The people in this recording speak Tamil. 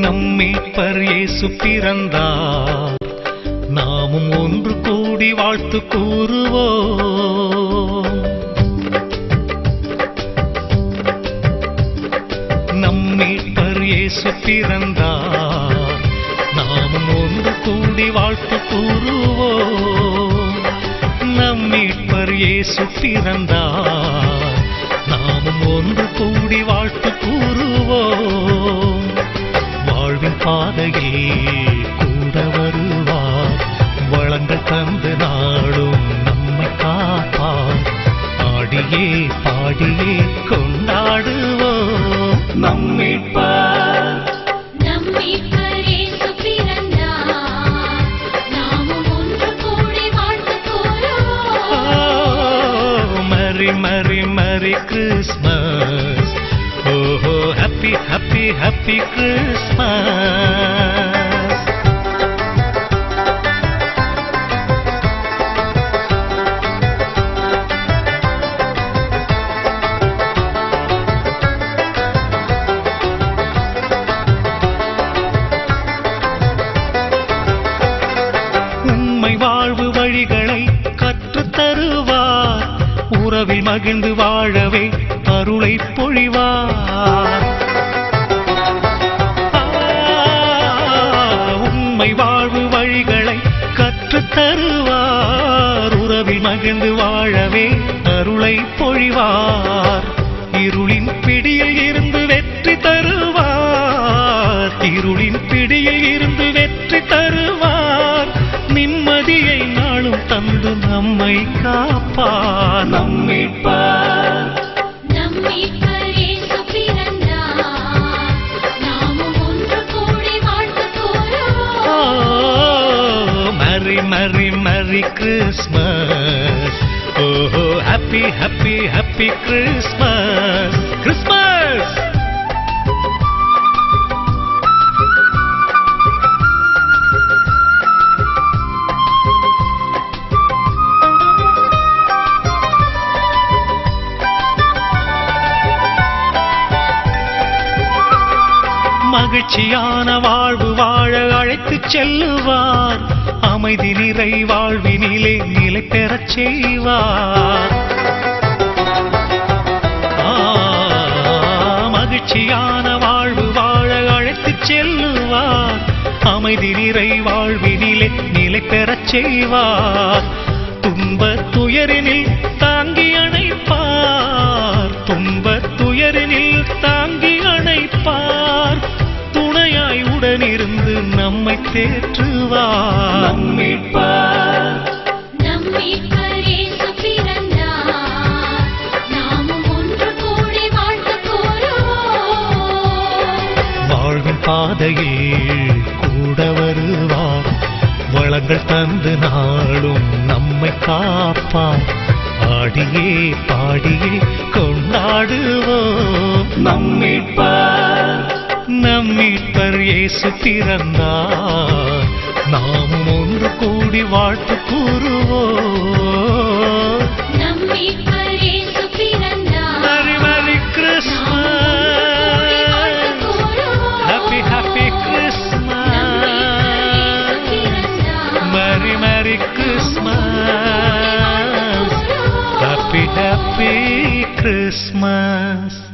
நம் மீட்பர் இயேசு பிறந்தார் நாமும் ஒன்று கூடி வாழ்த்து கூறுவோம் நம் மீட்பர் இயேசு பிறந்தார் நாமும் ஒன்று கூடி வாழ்த்து கூறுவோம் நம் மீட்பர் இயேசு பிறந்தார் நாமும் ஒன்று கூடி வாழ்த்து கூறுவோம் வாழ்வின் பாதையில் கூட வருவார் வளங்கள் தந்து நாளும் நம்மை காப்பார் ஆடியே பாடியே கொண்டாடுவோம் நம் மீட்பர் நம் மீட்பர் இயேசு பிறந்தார். நாமும் ஒன்று கூடி வாழ்த்து கூறுவோம். மரி மரி மரி கிறிஸ்மஸ் ஓஹோ ஹாப்பி ஹாப்பி ஹாப்பி கிறிஸ்மஸ் உண்மை வாழ்வு வழிகளை கற்றுத் தருவார் உறவில் மகிழ்ந்து வாழவே அருளை பொழிவார் ஆ, உண்மை வாழ்வு வழிகளை கற்றுத் தருவார் உறவில் மகிழ்ந்து வாழவே அருளை பொழிவார் இருளின் பிடியில் இருந்து வெற்றி தருவார் இருளின் பிடியில் இருந்து வெற்றி தருவார் நிம்மதியை நாளும் தந்து நம்மை காப்பார் நம் மீட்பார் நம் மீட்பர் இயேசு பிறந்தார். நாமும் ஒன்று கூடி வாழ்த்து கூறுவோம். மரி மரி மரி கிறிஸ்மஸ் ஓஹோ happy happy happy Christmas Christmas மகிழ்ச்சியான வாழ்வு வாழ அழைத்துச் செல்லுவார் அமைதி நிறை வாழ்வினிலே நிலை பெறச் செய்வார் ஆ, மகிழ்ச்சியான வாழ்வு வாழ அழைத்துச் செல்லுவார் அமைதி நிறை வாழ்வினிலே நிலை பெறச் செய்வார் துன்ப துயரினில் தாங்கி அணைப்பார் துன்ப துயரினில் தாங்கி அணைப்பார் துணையாய் உடனிருந்து நம்மை தேற்றுவார் நம் மீட்பார் நம் மீட்பர் இயேசு பிறந்தார். நாமும் ஒன்று கூடி வாழ்த்து கூறுவோம். வாழ்வின் பாதையில் கூட வருவார் வளங்கள் தந்து நாளும் நம்மை காப்பார் ஆடியே பாடியே கொண்டாடுவோம் நம் மீட்பர் நம் மீட்பர் இயேசு பிறந்தார் நாமும் ஒன்று கூடி வாழ்த்து கூறுவோம் நம் மீட்பர் இயேசு பிறந்தார். Merry Merry Christmas Happy Happy Christmas Merry Merry Christmas Happy Happy Christmas